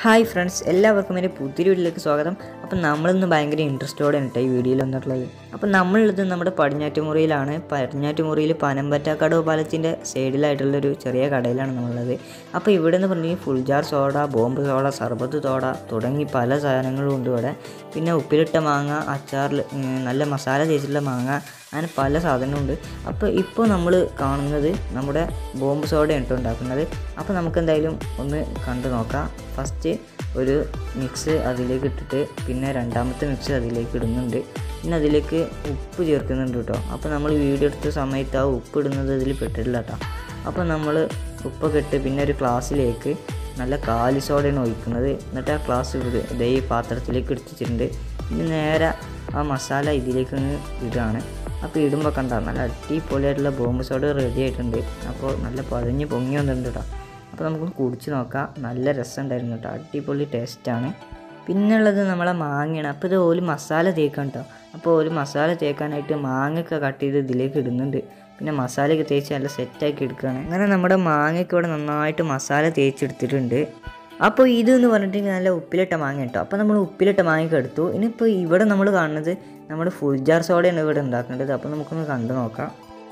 hi friends എല്ലാവർക്കും എൻ്റെ പുതിയ വീഡിയോയിലേക്ക് സ്വാഗതം അപ്പം നമ്മളിന്ന് ഭയങ്കര ഇൻട്രസ്റ്റോടെ കേട്ടോ ഈ വീഡിയോയിൽ വന്നിട്ടുള്ളത് അപ്പം നമ്മളുള്ളത് നമ്മുടെ പടിഞ്ഞാറ്റുമുറിയിലാണ് പടിഞ്ഞാറ്റുമുറിയിൽ പനമ്പറ്റാക്കടവ് പാലത്തിൻ്റെ സൈഡിലായിട്ടുള്ളൊരു ചെറിയ കടയിലാണ് നമ്മളുള്ളത് അപ്പോൾ ഇവിടെ നിന്ന് പറഞ്ഞാൽ full jar soda bomb soda സർബത്ത് സോഡ തുടങ്ങി പല സാധനങ്ങളും ഉണ്ട് ഇവിടെ പിന്നെ ഉപ്പിലിട്ട മാങ്ങ അച്ചാറിൽ ഉം, നല്ല മസാല തേച്ചിട്ടുള്ള മാങ്ങ അങ്ങനെ പല സാധനമുണ്ട് അപ്പോൾ ഇപ്പോൾ നമ്മൾ കാണുന്നത് നമ്മുടെ ബോംബ് സോഡയാണ് കേട്ടോ ഉണ്ടാക്കുന്നത് അപ്പോൾ നമുക്ക് എന്തായാലും ഒന്ന് കണ്ടു നോക്കാം ഫസ്റ്റ് ഒരു മിക്സ് അതിലേക്ക് ഇട്ടിട്ട് പിന്നെ രണ്ടാമത്തെ മിക്സ് അതിലേക്ക് ഇടുന്നുണ്ട് പിന്നെ അതിലേക്ക് ഉപ്പ് ചേർക്കുന്നുണ്ട് കേട്ടോ അപ്പോൾ നമ്മൾ വീഡിയോ എടുത്ത സമയത്ത് ആ ഉപ്പ് ഇടുന്നത് അതിൽ പെട്ടിട്ടില്ല കേട്ടോ അപ്പോൾ നമ്മൾ ഉപ്പൊക്കെ ഇട്ട് പിന്നെ ഒരു ഗ്ലാസ്സിലേക്ക് നല്ല കാലി സോഡയാണ് ഒഴിക്കുന്നത് എന്നിട്ട് ആ ഗ്ലാസ് ഇതേ ഈ പാത്രത്തിലേക്ക് എടുത്തിട്ടുണ്ട് പിന്നെ നേരെ ആ മസാല ഇതിലേക്ക് അങ്ങ് ഇടുകയാണ് അപ്പോൾ ഇടുമ്പോൾ കണ്ട നല്ല അടിപൊളിയായിട്ടുള്ള ബോംബ് സോഡ റെഡി ആയിട്ടുണ്ട് അപ്പോൾ നല്ല പതിഞ്ഞ് പൊങ്ങി വന്നിട്ടുണ്ട് കേട്ടോ അപ്പോൾ നമുക്ക് കുടിച്ച് നോക്കാം നല്ല രസമുണ്ടായിരുന്നു കേട്ടോ അടിപൊളി ടേസ്റ്റാണ് പിന്നെ ഉള്ളത് നമ്മളെ മാങ്ങയാണ് അപ്പോൾ ഇത് ഒരു മസാല തേക്കാൻ കേട്ടോ അപ്പോൾ ഒരു മസാല തേക്കാനായിട്ട് മാങ്ങയൊക്കെ കട്ട് ചെയ്ത് ഇതിലേക്ക് ഇടുന്നുണ്ട് പിന്നെ മസാലയൊക്കെ തേച്ച് നല്ല സെറ്റാക്കി എടുക്കുകയാണ് അങ്ങനെ നമ്മുടെ മാങ്ങയ്ക്ക് ഇവിടെ നന്നായിട്ട് മസാല തേച്ചെടുത്തിട്ടുണ്ട് അപ്പോൾ ഇത് എന്ന് പറഞ്ഞിട്ടുണ്ടെങ്കിൽ നല്ല ഉപ്പിലിട്ട മാങ്ങ കേട്ടോ അപ്പോൾ നമ്മൾ ഉപ്പിലിട്ട മാങ്ങയൊക്കെ എടുത്തു ഇനിയിപ്പോൾ ഇവിടെ നമ്മൾ കാണുന്നത് നമ്മുടെ ഫുൾ ജാർ സോഡയാണ് ഇവിടെ ഉണ്ടാക്കേണ്ടത് അപ്പോൾ നമുക്കൊന്ന് കണ്ടു നോക്കാം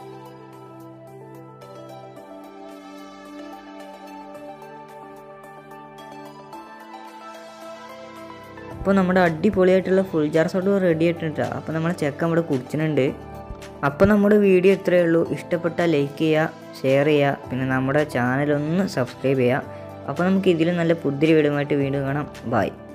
അപ്പോൾ നമ്മുടെ അടിപൊളിയായിട്ടുള്ള ഫുൾ ജാർ സോഡ് റെഡി ആയിട്ടുണ്ട് അപ്പോൾ നമ്മളെ ചെക്കൻ ഇവിടെ കുടിച്ചിട്ടുണ്ട് അപ്പോൾ നമ്മുടെ വീഡിയോ ഇത്രയേ ഉള്ളൂ ഇഷ്ടപ്പെട്ടാൽ ലൈക്ക് ചെയ്യുക ഷെയർ ചെയ്യുക പിന്നെ നമ്മുടെ ചാനൽ ഒന്ന് സബ്സ്ക്രൈബ് ചെയ്യുക അപ്പോൾ നമുക്ക് ഇതിലും നല്ല പുതിരി വീടുമായിട്ട് വീണ്ടും കാണാം ബൈ